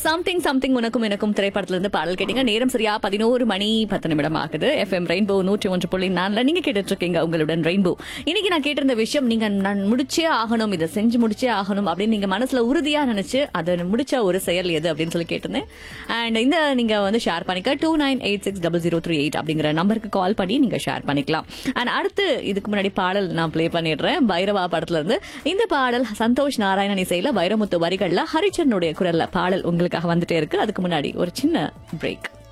something something உனக்கும் எனக்கும் திரைப்படத்துல இருந்து பாடல் கேட்டீங்க நேரம் சரியா பதினோரு மணி பத்து நிமிடம் ஆகுது எஃப்எம் ரெயின்போ நூற்றி ஒன்று புள்ளி நாலுல நீங்க கேட்டுட்டு இருக்கீங்க உங்களுடன் ரெயின்போ இன்னைக்கு நான் கேட்டிருந்த விஷயம் நீங்க நான் முடிச்சே ஆகணும் இதை செஞ்சு முடிச்சே ஆகணும் அப்படின்னு நீங்க மனசுல உறுதியா நினைச்சு அதை முடிச்ச ஒரு செயல் எது அப்படின்னு சொல்லி கேட்டிருந்தேன் அண்ட் இந்த நீங்க வந்து ஷேர் பண்ணிக்க two nine eight six double zero three eight அப்படிங்கிற நம்பருக்கு கால் பண்ணி நீங்க ஷேர் பண்ணிக்கலாம் அண்ட் அடுத்து இதுக்கு முன்னாடி பாடல் நான் ப்ளே பண்ணிடுறேன் பைரவா படத்துல இருந்து இந்த பாடல் சந்தோஷ் நாராயணன் இசையில வைரமுத்து வரிகள்ல ஹரிச்சரனுடைய குரல்ல பாடல் உங்களுக்காக வந்துட்டே இருக்கு அதுக்கு முன்னாடி ஒரு சின்ன பிரேக்